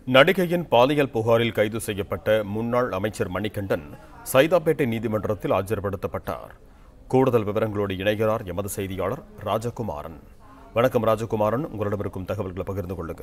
நடிகையின் பாலியல் புகாரில் கைது செய்யப்பட்ட முன்னாள் அமைச்சர் மணிகண்டன் சைதாப்பேட்டை நீதிமன்றத்தில் ஆஜர்படுத்தப்பட்டார் கூடுதல் விவரங்களோடு இணைகிறார் எமது செய்தியாளர் ராஜகுமாரன் வணக்கம் ராஜகுமாரன் உங்களிடம் இருக்கும் தகவல்களை பகிர்ந்து கொள்ளுங்க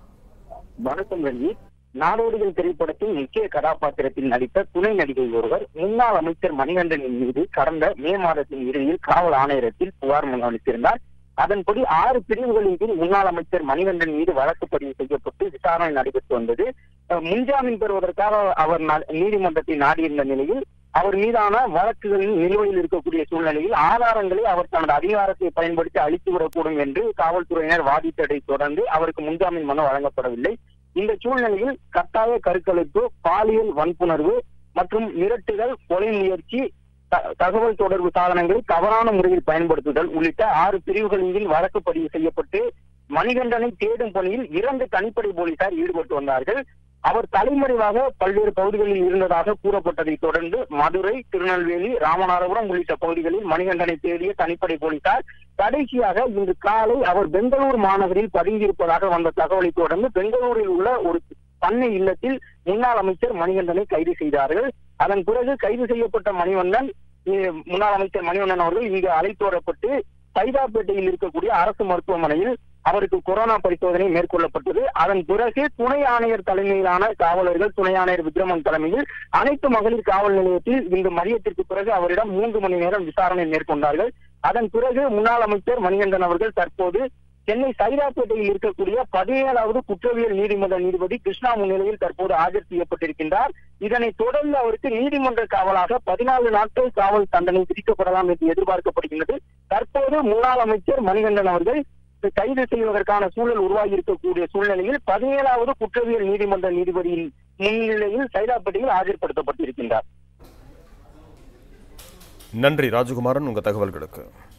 வணக்கம் ரஞ்சித் நாடோடிகள் திரைப்படத்தில் முக்கிய கதாபாத்திரத்தில் நடித்த துணை நடிகை ஒருவர் முன்னாள் அமைச்சர் மணிகண்டனின் மீது கடந்த மே மாதத்தின் இறுதியில் காவல் ஆணையரத்தில் புகார் மனு அளித்திருந்தார் அதன்படி ஆறு பிரிவுகளின் கீழ் முன்னாள் அமைச்சர் மணிகண்டன் மீது வழக்கு பதிவு செய்யப்பட்டு விசாரணை நடைபெற்று வந்தது அஹ் முன்ஜாமீன் பெறுவதற்காக அவர் நா- நீதிமன்றத்தை நாடியிருந்த நிலையில் அவர் மீதான வழக்குகளில் நிலுவையில் இருக்கக்கூடிய சூழ்நிலையில் ஆதாரங்களை அவர் தனது அதிகாரத்தை பயன்படுத்தி அழித்து விடக்கூடும் என்று காவல்துறையினர் வாதித்ததை தொடர்ந்து அவருக்கு முன்ஜாமீன் மனு வழங்கப்படவில்லை இந்த சூழ்நிலையில் கட்டாய கருக்கலைப்பு பாலியல் வன்புணர்வு மற்றும் மிரட்டுதல் கொலை முயற்சி த- தகவல் தொடர்பு சாதனங்களை தவறான முறையில் பயன்படுத்துதல் உள்ளிட்ட ஆறு பிரிவுகளின் கீழ் வழக்கு பதிவு செய்யப்பட்டு மணிகண்டனை தேடும் பணியில் இரண்டு தனிப்படை போலீசார் ஈடுபட்டு வந்தார்கள் அவர் தலைமறைவாக பல்வேறு பகுதிகளில் இருந்ததாக கூறப்பட்டதை தொடர்ந்து மதுரை திருநெல்வேலி ராமநாதபுரம் உள்ளிட்ட பகுதிகளில் மணிகண்டனை தேடிய தனிப்படை போலீசார் கடைசியாக இன்று காலை அவர் பெங்களூர் மாநகரில் பதுங்கியிருப்பதாக வந்த தகவலை தொடர்ந்து பெங்களூரில் உள்ள ஒரு பண்ணை இல்லத்தில் முன்னாள் அமைச்சர் மணிகண்டனை கைது செய்தார்கள் அதன் பிறகு கைது செய்யப்பட்ட மணிவண்ணன் இ- முன்னாள் அமைச்சர் மணிவண்ணன் அவர்கள் இங்கு அழைத்து வரப்பட்டு சைதாப்பேட்டையில் இருக்கக்கூடிய அரசு மருத்துவமனையில் அவருக்கு கொரோனா பரிசோதனை மேற்கொள்ளப்பட்டது அதன் பிறகு துணை ஆணையர் தலைமையிலான காவலர்கள் துணை ஆணையர் விக்ரமன் தலைமையில் அனைத்து மகளிர் காவல் நிலையத்தில் இன்று மதியத்திற்கு பிறகு அவரிடம் மூன்று மணி நேரம் விசாரணை மேற்கொண்டார்கள் அதன் பிறகு முன்னாள் அமைச்சர் மணிகண்டன் அவர்கள் தற்போது சென்னை சைதாப்பேட்டையில் இருக்கக்கூடிய பதினேழாவது குற்றவியல் நீதிமன்ற நீதிபதி கிருஷ்ணா முன்னிலையில் தற்போது ஆஜர் செய்யப்பட்டிருக்கின்றார் இதனை தொடர்ந்து அவருக்கு நீதிமன்ற காவலாக பதினாலு நாட்கள் காவல் தண்டனை விதிக்கப்படலாம் என்று எதிர்பார்க்கப்படுகின்றது தற்போது முன்னாள் அமைச்சர் மணிகண்டன் அவர்கள் கைது செய்வதற்கான சூழல் உருவாகி இருக்கக்கூடிய சூழ்நிலையில் பதினேழாவது குற்றவியல் நீதிமன்ற நீதிபதியின் முன்னிலையில் சைதாப்பேட்டையில் ஆஜர்படுத்தப்பட்டிருக்கின்றார் நன்றி ராஜகுமாரன் உங்க தகவல்களுக்கு